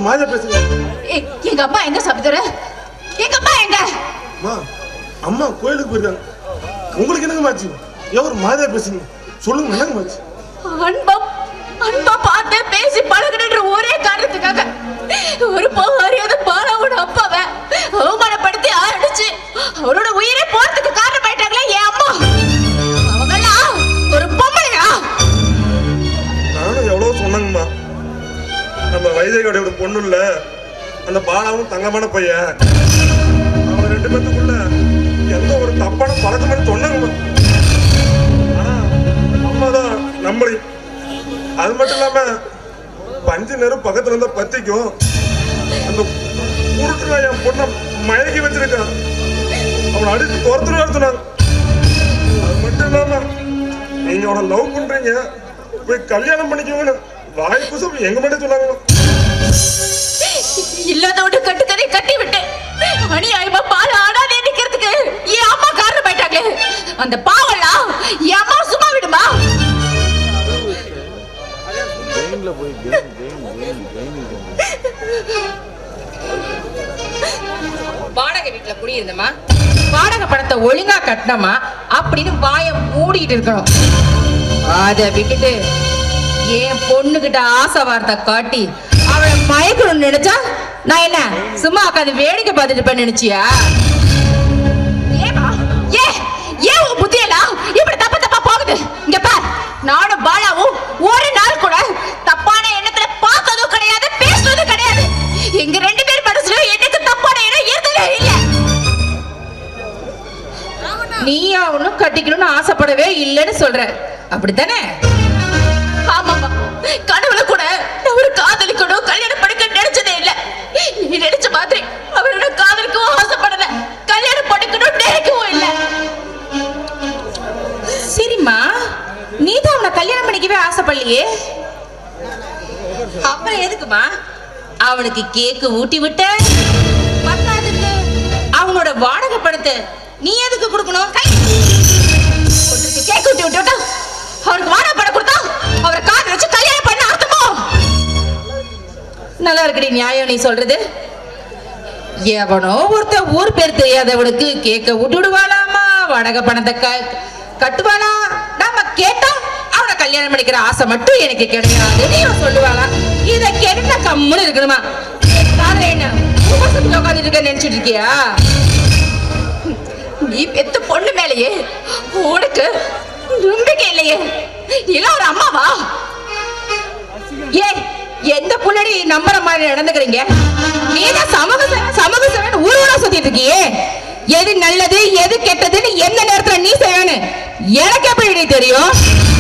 மாதிரி பேசுங்க ஏய், எங்க அம்மா எங்க சாப்பிட்டுற எங்க அம்மா எங்க அம்மா அம்மா கோயிலுக்கு போயிருக்காங்க உங்களுக்கு என்னங்க மாச்சு ஏன் ஒரு மாதிரியா பேசுங்க சொல்லுங்க என்னங்க மாச்சு அன்பா அன்பா பார்த்து பேசி பழகுன்ற ஒரே காரணத்துக்காக ஒரு அறியாத பாலாவோட அப்பாவை அவமானப்படுத்தி அடிச்சு அவரோட உயிரே போறதுக்கு காரணமாயிட்டாங்களே என் அம்மா அவங்கெல்லாம் ஒரு பொம்பளையா நானும் எவ்வளவு சொன்னேங்கம்மா நம்ம வைதேகியோட பொண்ணு இல்ல அந்த பாலாவும் தங்கமான பையன் அவங்க ரெண்டு பேத்துக்குள்ள எந்த ஒரு தப்பான பழக்கம்னு சொன்னாங்கம்மா ஆனா அம்மா தான் நம்பளி அது மட்டும் இல்லாம பஞ்சு நேரம் பக்கத்துல இருந்தா பத்திக்கும் அந்த உருட்டுல என் பொண்ணை மயக்கி வச்சிருக்கான் அவனை அடிச்சு துரத்துருவான்னு சொன்னாங்க அது மட்டும் இல்லாம நீங்க அவனை லவ் பண்றீங்க போய் கல்யாணம் பண்ணிக்கோங்கன்னு வாய் புசம் எங்க மட்டும் சொன்னாங்க இல்லாதோட கட்டுக்கதை கட்டி விட்டு அநியாயமா பால் ஆடாதே நிக்கிறதுக்கு என் அம்மா காரணமாயிட்டாங்களே அந்த பாவம்லாம் என் அம்மா சும்மா விடுமா கெயின்ல போய் கெயின் கெயின் கெயின் கெயின் வாடகை வீட்டுல குடியிருந்தமா வாடகை பணத்தை ஒழுங்கா கட்டினமா அப்படின்னு வாய மூடிட்டு இருக்கணும் அத விட்டுட்டு என் பொண்ணுகிட்ட ஆசை வார்த்தை காட்டி அவளை மயக்கணும்னு நினைச்சா நான் என்ன சும்மா உட்காந்து வேடிக்கை பார்த்துட்டு இருப்பேன்னு நினைச்சியா ஏமா ஏ ஏன் உன் புத்தியெல்லாம் இப்படி தப்பு தப்பா போகுது இங்க பார் நானும் பாலாவும் ஒரு நாள் கூட தப்பான எண்ணத்துல பார்த்ததும் கிடையாது பேசுனதும் கிடையாது எங்க ரெண்டு பேர் மனசுல எனக்கு தப்பான எண்ணம் இருந்ததே இல்ல நீ அவனும் கட்டிக்கணும்னு ஆசைப்படவே இல்லைன்னு சொல்ற அப்படித்தானே ஆமாமா கனவுல கூட நான் ஒரு காதலிக்கணும் கல்யாணம் பண்ணிக்க நினைச்சதே இல்ல நீ நினைச்ச மாதிரி அவரோட காதலிக்கவும் ஆசைப்படல கல்யாணம் பண்ணிக்கணும் நினைக்கவும் இல்ல சரிம்மா நீ தான் அவனை கல்யாணம் பண்ணிக்கவே ஆசைப்படலையே அப்புறம் எதுக்குமா அவனுக்கு கேக்கு ஊட்டி விட்ட பத்தாதுக்கு அவனோட வாடகை பணத்தை நீ எதுக்கு கொடுக்கணும் கை ஒருத்தருக்கு கேக் ஊட்டி விட்டு விட்டா அவருக்கு வாடகை பணம் கொடுத்தா அவரை காதல் வச்சு கல்யாணம் பண்ண அர்த்தமோ நல்லா இருக்குடி நியாயம் நீ சொல்றது எவனோ ஒருத்தன் ஊர் பேர் தெரியாதவனுக்கு கேக்க விட்டுடுவாளாமா வாடகை பணத்தை க- கட்டுவாளா நாம கேட்டா அவனை கல்யாணம் பண்ணிக்கிற ஆசை மட்டும் எனக்கு கிடையாதுன்னு இவன் சொல்லுவாளா இத கேட்டு நான் கம்முன்னு இருக்கணுமா காதுல என்ன உபசத்துல உட்காந்துட்டு இருக்க நினைச்சிட்டு இருக்கியா நீ பெத்த பொண்ணு மேலேயே உனக்கு நம்பிக்கை இல்லையே இல்ல ஒரு அம்மாவா ஏய் எந்த புள்ளடி நம்புற மாதிரி நடந்துக்கிறீங்க நீதான் சமூக சேவை சமூக சேவைன்னு ஊர் ஊரா சுத்திட்டு இருக்கியே எது நல்லது எது கெட்டதுன்னு எந்த நேரத்துல நீ செய்யணும் எனக்கு எப்படி தெரியும்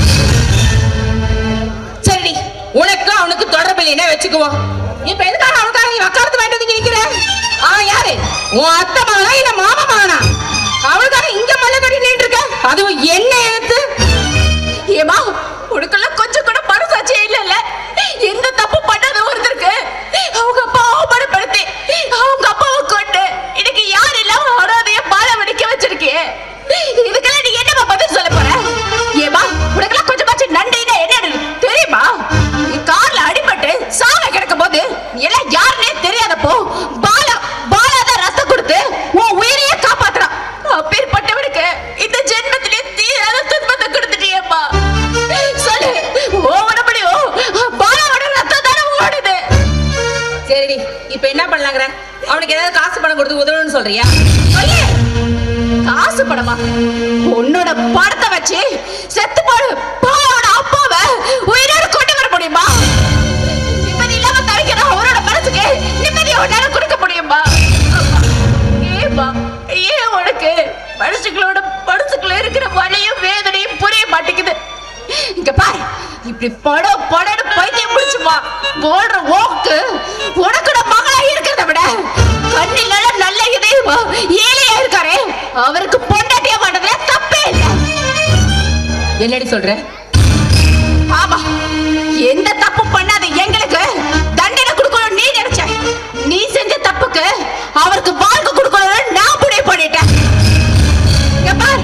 சரி உனக்கு அவனுக்கு தொடர்பு இல்லைன்னா வச்சுக்குவோம் இப்ப எதுக்காக அவனுக்காக நீ வக்காலத்து வேண்டது இங்க நிக்கிற அவன் யாரு உன் அத்தை மகனா இல்ல மாமா மகனா அவளுக்காக இங்க மல்ல கட்டி நின்று இருக்க அதுவும் என்ன எடுத்து ஏமா உனக்கெல்லாம் கொஞ்சம் கூட மனசாட்சியே இல்ல எந்த தப்பு பண்ணாத ஒருத்தருக்கு அவங்க அப்பா அவமானப்படுத்தி அவங்க அப்பாவை கொண்டு இன்னைக்கு யார் இல்லாம அனாதைய பால வெடிக்க வச்சிருக்கியே இதுக்கெல்லாம் நீ என்னமா பதில் சொல்ல போற ஏமா உனக்கெல்லாம் கொஞ்சமாச்சும் நன்றினா என்னன்னு தெரியுமா நீ கார்ல அடிபட்டு சாவ கிடக்கும் போது நீ எல்லாம் யாருன்னே தெரியாதப்போ பாலா பாலா தான் ரத்தம் கொடுத்து உன் உயிரையே காப்பாத்துறான் அப்பேற்பட்டவனுக்கு இந்த ஜென்மத்திலே தீராத துன்பத்தை கொடுத்துட்டியேப்பா சொல்லு ஓ உடம்படியும் பாலாவோட ரத்தம் தானே ஓடுது சரிடி இப்ப என்ன பண்ணலாங்கிற அவனுக்கு ஏதாவது காசு பணம் கொடுத்து உதவணும்னு சொல்றியா சொல்லு காசு படமா உன்னோட படத்தை வச்சு செத்து போடு பாவோட அப்பாவை உயிரோட கொண்டு வர முடியுமா நிம்மதி இல்லாம தவிக்கிற அவரோட மனசுக்கு நிம்மதி உன்னால கொடுக்க முடியுமா ஏப்பா ஏன் உனக்கு மனுஷங்களோட மனசுக்குள்ள இருக்கிற வலியும் வேதனையும் புரிய மாட்டேங்குது இங்க பாரு இப்படி படம் படம்னு பைத்தியம் முடிச்சுமா ஓடுற ஓக்கு உனக்கு மகளா இருக்கிறத விட கண்ணில நல்ல இதயமா ஏழையா இருக்காரே அவருக்கு பொண்டாட்டியா மாட்டதுல தப்பே இல்லை என்னடி சொல்ற ஆமா எந்த தப்பு பண்ணாத எங்களுக்கு தண்டனை கொடுக்கணும் நீ நினைச்ச நீ செஞ்ச தப்புக்கு அவருக்கு வாழ்க்கை கொடுக்கணும்னு நான் முடிவு பண்ணிட்டேன் இங்க பார்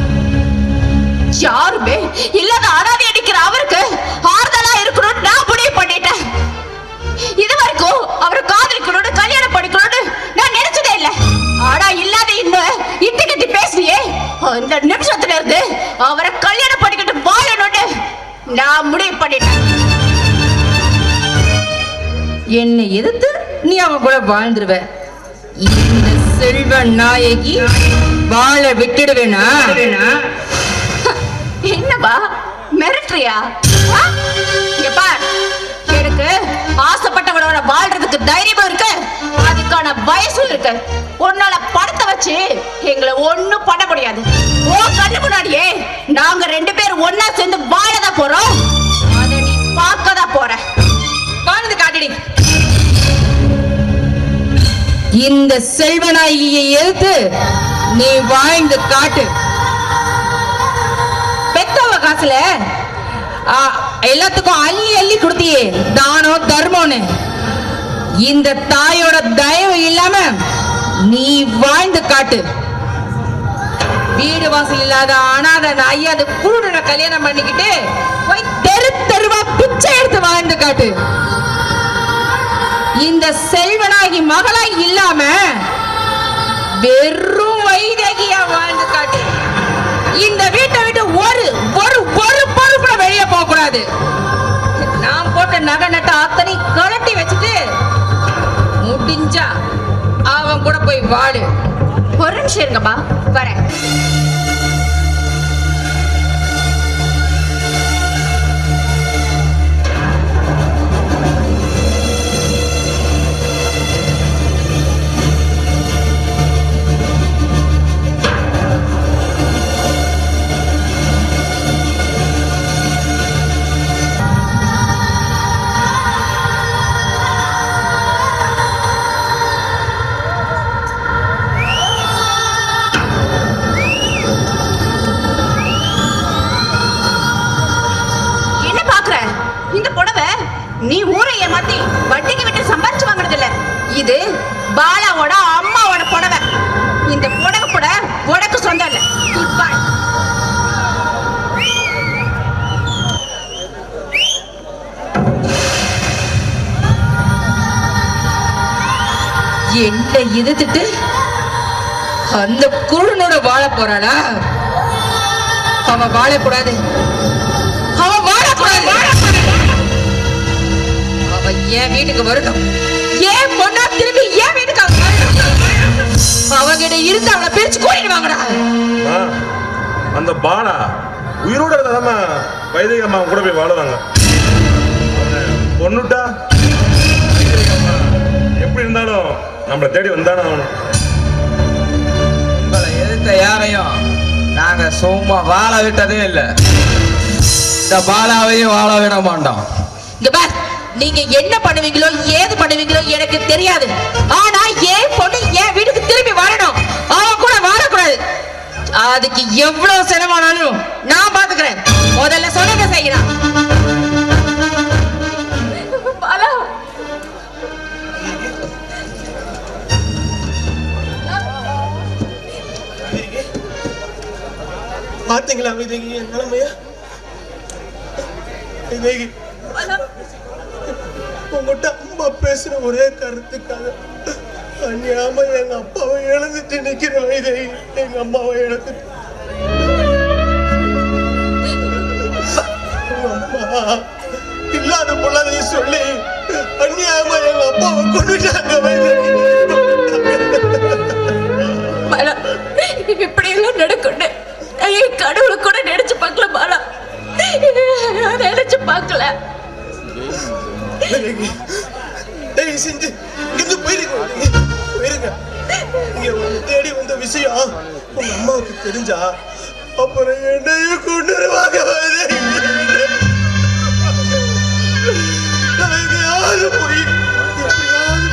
யாருமே இல்லாத அனாதை அடிக்கிற அவருக்கு ஆறுதலா இருக்கணும்னு நான் முடிவு பண்ணிட்டேன் இது வரைக்கும் அவர் அந்த நிமிஷத்துல இருந்து அவரை கல்யாணம் பண்ணிக்கிட்டு வாழணும்னு நான் முடிவு பண்ணிட்டேன் என்னை எதிர்த்து நீ அவன் கூட வாழ்ந்துருவ இந்த செல்வ நாயகி வாழ விட்டுடுவேனா என்னப்பா மிரட்டுறியா ஆ? இங்க பார் எனக்கு ஆசைப்பட்டவனோட வாழ்றதுக்கு தைரியமும் இருக்கு அதுக்கான வயசும் இருக்கு உன்னால படத்தை வச்சு எங்களை ஒண்ணும் பண்ண முடியாது ஓ கண்ணு முன்னாடியே நாங்க ரெண்டு பேரும் ஒண்ணா சேர்ந்து வாழதான் போறோம் அதை நீ பார்க்கதான் போற வாழ்ந்து காட்டுடி இந்த செல்வநாயகியை எதிர்த்து நீ வாழ்ந்து காட்டு பெத்தவ காசுல ஆ, எல்லாத்துக்கும் அள்ளி அள்ளி கொடுத்தியே தானம் தர்மம்னு இந்த தாயோட தயவு இல்லாம நீ வாழ்ந்து காட்டு வீடு வாசல் இல்லாத அனாத நாயி அது குருடனை கல்யாணம் பண்ணிக்கிட்டு போய் தெரு தெருவா பிச்சை எடுத்து வாழ்ந்து காட்டு இந்த செல்வனாகி மகளாய் இல்லாம வெறும் வைதகியா வாழ்ந்து காட்டு இந்த வீட்டை விட்டு ஒரு ஒரு ஒரு பொருள் கூட வெளியே போக கூடாது நான் போட்ட நகை நட்ட அத்தனை கழட்டி வச்சுட்டு முடிஞ்சா அவன் கூட போய் வாடு ஒரு நிமிஷம் இருங்கப்பா வரேன் என்ன பாக்குற இந்த புடவை நீ ஊரை ஏமாத்தி வட்டிக்கு விட்டு சம்பாரிச்சு வாங்குறது இல்ல இது பாலாவோட அம்மாவோட புடவை இந்த புடவை கூட உனக்கு சொந்தம் இல்ல இப்ப என்ன எதிர்த்துட்டு அந்த குருனோட வாழ போறாளா அவன் வாழக்கூடாது அவன் வாழக்கூடாது அவன் என் வீட்டுக்கு வரணும் ஏன் பொண்ணா திரும்பி என் வீட்டுக்கு அவன் வரணும் அவங்கிட்ட இருந்து அவனை பிரிச்சு கூட்டிட்டு வாங்கடா அம்மா, அந்த பாலா உயிரோட இருந்தா வைதேகி அம்மா கூட போய் வாழுவாங்க அவனை கொன்னுட்டா வைதேகி அம்மா எப்படி இருந்தாலும் நம்மளை தேடி வந்தானே ஆகணும் உங்களை எதிர்த்த யாரையும் நாங்க சும்மா வாழ விட்டதே இல்லை இந்த பாலாவையும் வாழ விட மாட்டோம் இங்க பார் நீங்க என்ன பண்ணுவீங்களோ ஏது பண்ணுவீங்களோ எனக்கு தெரியாது ஆனா ஏன் பொண்ணு என் வீட்டுக்கு திரும்பி வரணும் அவன் கூட வாழக்கூடாது அதுக்கு எவ்வளவு செலவானாலும் நான் பாத்துக்கிறேன் முதல்ல சொன்னதை செய்யலாம் பாலா பாத்தீங்களா விதகி என் நிலைமையா விதகி பாலா உங்ககிட்ட அம்மா பேசுற ஒரே கருத்துக்காக அந்நியாம எங்க அப்பாவை இழந்துட்டு நிக்கிற வைதகி எங்க அம்மாவை இழந்துட்டு உங்க அம்மா இல்லாத பொல்லாதையும் சொல்லி அந்நியாம எங்க அப்பாவை கொண்டுட்டாங்க வைதகி பாலா இப்படி எல்லாம் நடக்கும்னு நான் என் கடவுளை கூட நினைச்சு பார்க்கல பாலா நான் நினைச்சு பார்க்கல விதகி தயவு செஞ்சு இங்கிருந்து போயிருங்க விதகி. போயிருங்க இங்க உங்களை தேடி வந்த விஷயம் உங்க அம்மாவுக்கு தெரிஞ்சா அப்புறம் என்னையும் கொண்டுருவாங்க விதகி. நான் எங்கேயாவது போய் எப்படியாவது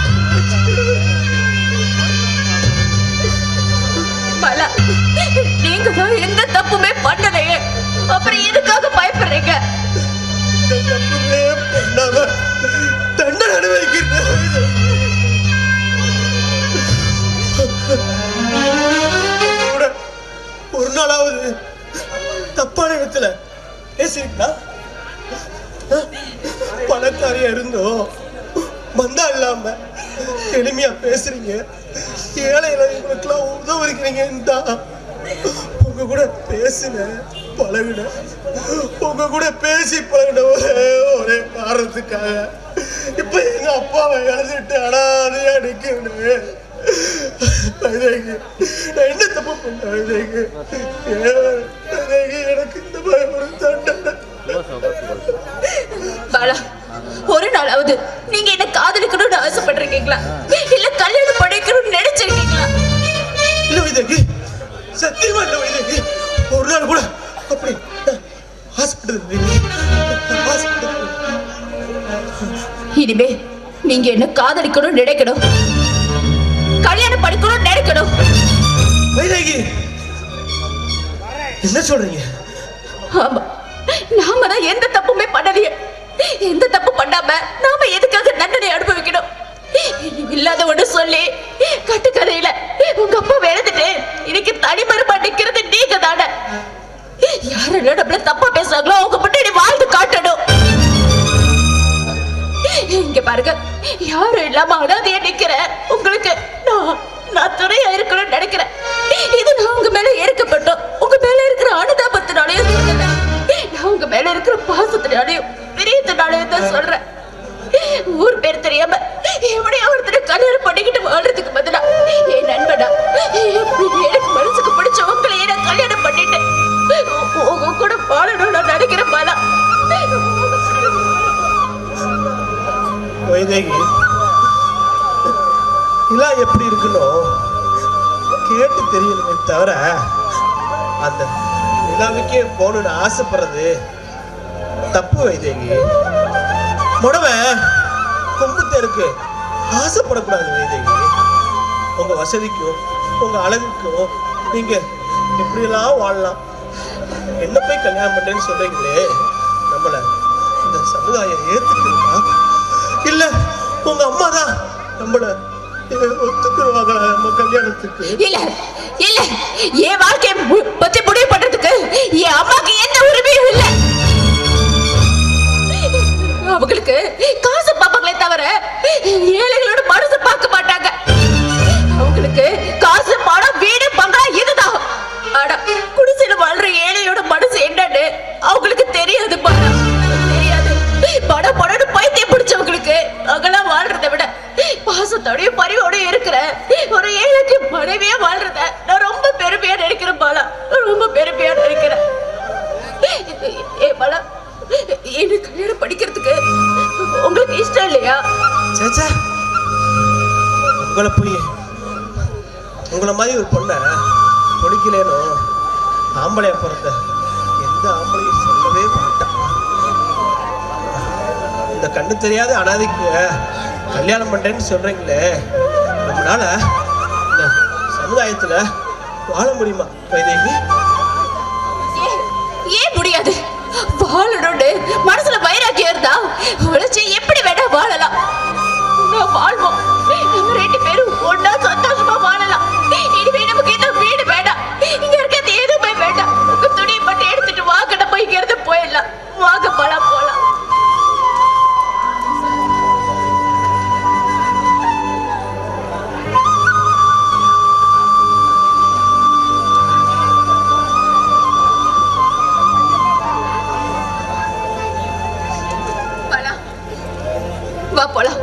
பாலா நீங்க தான் எந்த தப்புமே பண்ணலையே அப்புறம் எதுக்காக பயப்படுறீங்க இந்த தப்புமே பண்ணாம தண்டனை அனுபவிக்கிறேன் கூட ஒரு நாளாவது தப்பான இடத்துல பேசிருக்கா பணக்காரியா இருந்தோம் மந்தா இல்லாம எளிமையா பேசுறீங்க ஏழை இளைஞர்களுக்கெல்லாம் உதவுறீங்கன்னு தான் உங்க கூட பேசினேன் பழகினேன் உங்க கூட பேசி பழகின ஒரே ஒரே காரணத்துக்காக இப்ப எங்க அப்பாவை இழந்துட்டு அனாதையா நிக்கிறேன் வைதேகி, நான் என்ன தப்பு பண்ண வைதேகி? ஏன் வைதேகி, எனக்கு இந்த மாதிரி ஒரு தண்டனை பாலா ஒரு நாளாவது நீங்க என்ன காதலிக்கணும்னு ஆசைப்பட்டிருக்கீங்களா இல்ல கல்யாணம் பண்ணிக்கணும்னு நினைச்சிருக்கீங்களா இல்ல வைதேகி சத்தியமா இல்ல வைதேகி ஒரு நாள் கூட அப்படி ஹாஸ்பிட்டல் ஹாஸ்பிட்டல் இனிமே நீங்க என்ன காதலிக்கணும்னு நினைக்கணும் கல்யாணம் பண்ணிக்கணும்னு நினைக்கணும் வைதேகி என்ன சொல்றீங்க ஆமா நாம தான் எந்த தப்புமே பண்ணலையே எந்த தப்பு பண்ணாம நாம எதுக்காக தண்டனை அனுபவிக்கணும் இல்லாத ஒண்ணு சொல்லி கட்டுக்கதையில உங்க அப்பா இழந்துட்டு இன்னைக்கு தனிமரமா நிக்கிறது நீங்க தானே யாரெல்லாம் நம்மள தப்பா பேசுறாங்களோ அவங்க முன்னாடி வாழ்ந்து காட்டணும் இங்க பாருங்க யாரும் இல்லாம அனாதையா நிக்கிற உங்களுக்கு நான் நான் துணையா இருக்கணும்னு நினைக்கிறேன் இது நான் உங்க மேல ஏற்கப்பட்டோம் உங்க மேல இருக்கிற அனுதாபத்தினாலேயும் சொல்லல நான் உங்க மேல இருக்கிற பாசத்தினாலையும் பிரியத்தினாலையும் தான் சொல்றேன் ஊர் பேர் தெரியாம எப்படியா ஒருத்தரை கல்யாணம் பண்ணிக்கிட்டு வாழ்றதுக்கு பதிலா என் நண்பனா எனக்கு மனசுக்கு பிடிச்ச உங்களை நான் கல்யாணம் பண்ணிட்டு உங்க கூட வாழணும்னு நான் நினைக்கிறேன் பாலா வைதேகி நிலா எப்படி இருக்கணும் கேட்டு தெரியணுமே தவிர அந்த நிலாவுக்கே போகணும்னு ஆசைப்படுறது தப்பு வைதேகி முடவ கொம்பு தெருக்கு ஆசைப்படக்கூடாது வைதேகி உங்க வசதிக்கும் உங்க அழகுக்கும் நீங்க எப்படியெல்லாம் வாழலாம் என்ன போய் கல்யாணம் பண்றேன்னு சொல்றீங்களே நம்மள இந்த சமுதாயம் ஏத்துக்குமா இல்ல உங்க அம்மா தான் நம்மள ஒத்துக்குருவாங்க நம்ம கல்யாணத்துக்கு இல்ல இல்ல என் வாழ்க்கைய மு- பத்தி முடிவு பண்றதுக்கு என் அம்மாக்கு எந்த உரிமையும் இல்ல அவங்களுக்கு காசு பார்ப்பாங்களே தவிர ஏழைகளோட மனசு பார்க்க மாட்டாங்க அவங்களுக்கு காசு பணம் வீடு பங்களா இதுதான் ஆனா குடிசையில வாழ்ற ஏழையோட மனசு என்னன்னு அவங்களுக்கு தெரியாது பணம் தெரியாது பணம் பணம்னு பைத்தியம் பிடிச்சவங்களுக்கு அங்கெல்லாம் வாழ்றதை விட பாசத்தோடயும் பரிவோடயும் இருக்கிற ஒரு ஏழைக்கு மனைவியா வாழ்றத நான் ரொம்ப பெருமையா நினைக்கிறேன் பாலா ரொம்ப பெருமையா நினைக்கிறேன் ஏ பாலா என்ன கல்யாணம் படிக்கிறதுக்கு உங்களுக்கு இஷ்டம் இல்லையா சேச்சா உங்களை போய் உங்களை மாதிரி ஒரு பொண்ணை பிடிக்கலேனோ ஆம்பளையா பிறந்த எந்த ஆம்பளையும் சொல்லவே மாட்டான் இந்த கண்ணு தெரியாத அனாதைக்கு கல்யாணம் பண்றேன்னு சொல்றீங்களே நம்மளால இந்த சமுதாயத்துல வாழ முடியுமா வைதேகி ஏன் ஏன் முடியாது வாழணும்னு மனசுல வைராக்கியம் இருந்தா உழைச்சு எப்படி வேணா வாழலாம் நான் வாழ்வோம் நம்ம ரெண்டு பேரும் ஒண்ணா சந்தோஷமா வாழலாம் இனிமே நமக்கு இந்த வீடு வேண்டாம் இங்க இருக்கிறது எதுவுமே வேண்டாம் உங்க துணியை மட்டும் எடுத்துட்டு வாங்க நம்ம இங்க இருந்து போயிடலாம் வாங்க போலாம் போலாம் போலாம் வா போலாம்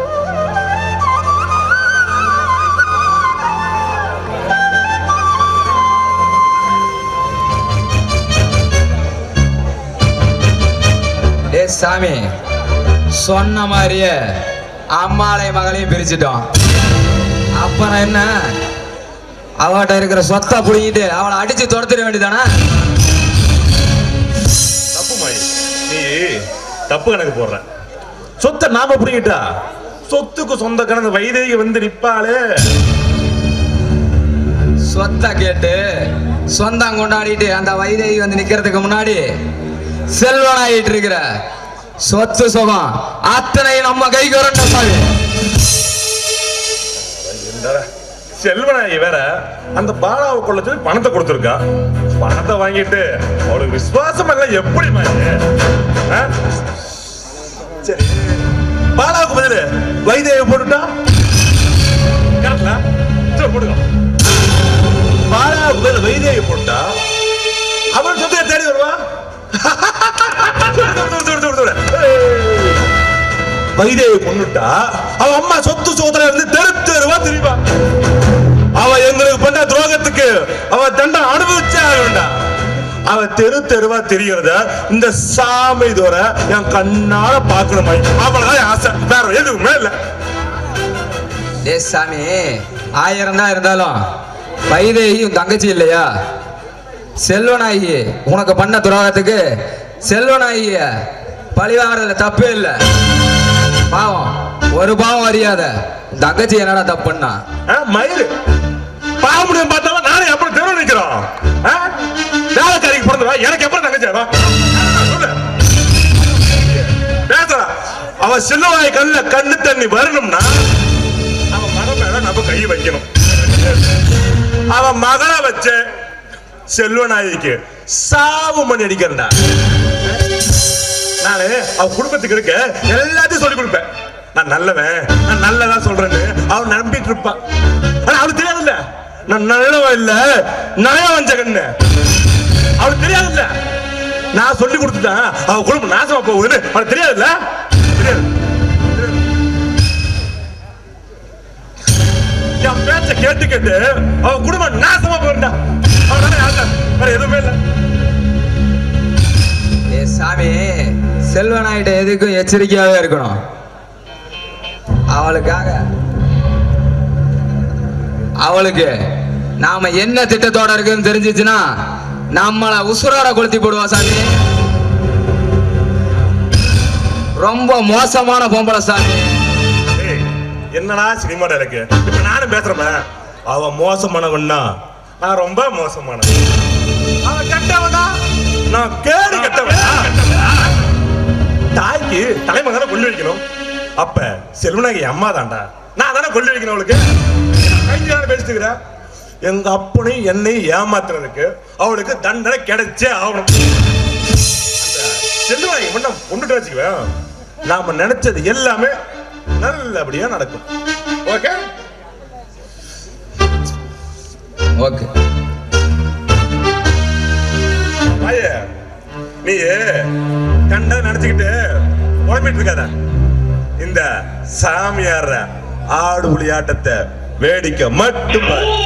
டே சாமி சொன்ன மாதிரியே அம்மாளை மகளையும் பிரிச்சிட்டோம் அப்புறம் என்ன அவட்ட இருக்கிற சொத்தை புடிங்கிட்டு அவளை அடிச்சு துரத்திட வேண்டியதானே தப்பு மாயி நீ தப்பு கணக்கு போடுற சொத்தை நாம புரியிட்டா சொத்துக்கு சொந்த கணக்கு வைதேகி வந்து நிப்பாளே சொத்தை கேட்டு சொந்தம் கொண்டாடிட்டு அந்த வைதேகி வந்து நிக்கிறதுக்கு முன்னாடி செல்வனாயிட்டு இருக்கிற சொத்து சுகம் அத்தனை நம்ம கைக்கு வரண்ட சாமி இந்தாடா, செல்வனாயி வேற அந்த பாலாவை கொள்ள சொல்லி பணத்தை கொடுத்துருக்கா பணத்தை வாங்கிட்டு அவளுக்கு விசுவாசம் எல்லாம் எப்படி மாயி ஆ? சரி பாலாவுக்கு பதில் வைதேகி போட்டுட்டா கரெக்டா சரி போட்டுக்கோ பாலாவுக்கு பதில் வைதேகி போட்டா வைதேவி கொண்டுட்டா அவ அம்மா சொத்து சோதனை இருந்து தெரு தெருவா திரிவா அவ எங்களுக்கு பண்ண துரோகத்துக்கு அவ தண்டனை அனுபவிச்சே ஆக வேண்டாம் அவ தெரு தெருவா தெரியறத இந்த சாமி தோற என் கண்ணால பாக்கணுமா அவ்வளவுதான் என் ஆசை வேற எதுவுமே இல்ல டே சாமி ஆயிரம் தான் இருந்தாலும் வைதேகி உன் தங்கச்சி இல்லையா செல்வனாயி உனக்கு பண்ண துரோகத்துக்கு செல்வனாயிய பழி வாங்குறதுல தப்பே இல்லை பாவம் ஒரு பாவம் அறியாத உன் தங்கச்சி என்னடா தப்புன்னா ஆ, மயிறு பாம்புடியும் பார்த்தாலும் நானே அப்புறம் தெருவு நிக்கிறோம் ஆ? வேலைக்காரிக்கு பிறந்தவா எனக்கு எப்பறம் தங்கச்சியாடா சொல்லு பேசுறா அவ சின்னவாய் கண்ணுல கண்ணு தண்ணி வரணும்னா அவன் மகன் மேல நம்ம கை வைக்கணும் அவன் மகளை வச்ச செல்வநாய்க்கு சாவு மணி அடிக்கிறா நானு அவ குடும்பத்துக்கு இருக்க எல்லாத்தையும் சொல்லி கொடுப்பேன் நான் நல்லவன் நான் நல்லதா சொல்றேன்னு அவன் நம்பிட்டு இருப்பான் ஆனா அவளுக்கு தெரியாதுல்ல நான் நல்லவன் இல்ல நயம் வஞ்சகன்னு அவளுக்கு தெரியாதுல்ல நான் சொல்லி கொடுத்துட்டேன் அவ குடும்பம் நாசமா போகுதுன்னு அவளுக்கு தெரியாதுல்ல தெரியாது தெரியாது. என் பேச்ச கேட்டு கேட்டு அவ குடும்பம் நாசமா போயிருந்தா அவனால யாருடா? வேற எதுவுமே இல்லை ஏ சாமி செல்வனாயிட்ட எதுக்கும் எச்சரிக்கையாவே இருக்கணும் அவளுக்காக அவளுக்கு நாம என்ன திட்டத்தோட இருக்குன்னு தெரிஞ்சிச்சுன்னா நம்மள உசுரோட கொளுத்தி போடுவா சாமி ரொம்ப மோசமான பொம்பளை சாமி ஏய், என்னடா சினிமா எனக்கு இப்ப நானும் பேசுறேன் அவ மோசமானவன்னா நான் ரொம்ப மோசமானவன் அவ கெட்டவனா நான் கேடு கெட்டவனா தாய்க்கு தலைமகனை கொண்டு வைக்கணும் அப்ப செல்வனாகி அம்மா தான்டா நான் தானே கொண்டு வைக்கணும் அவளுக்கு கைஞ்சான பேசிட்டுக்கிறேன் எங்க அப்பனையும் என்னையும் ஏமாத்துறதுக்கு அவளுக்கு தண்டனை கிடைச்சே ஆகணும் அந்த செல்வனாகி மட்டும் கொண்டுட்டு வச்சுக்குவேன் நாம நினைச்சது எல்லாமே நல்லபடியா நடக்கும் ஓகே ஓகே ஆயே நீ கண்ட நினைச்சுக்கிட்டு உழம்பிட்டு இருக்காத இந்த சாமியார் ஆடு புலி ஆட்டத்தை வேடிக்கை மட்டும் பாரு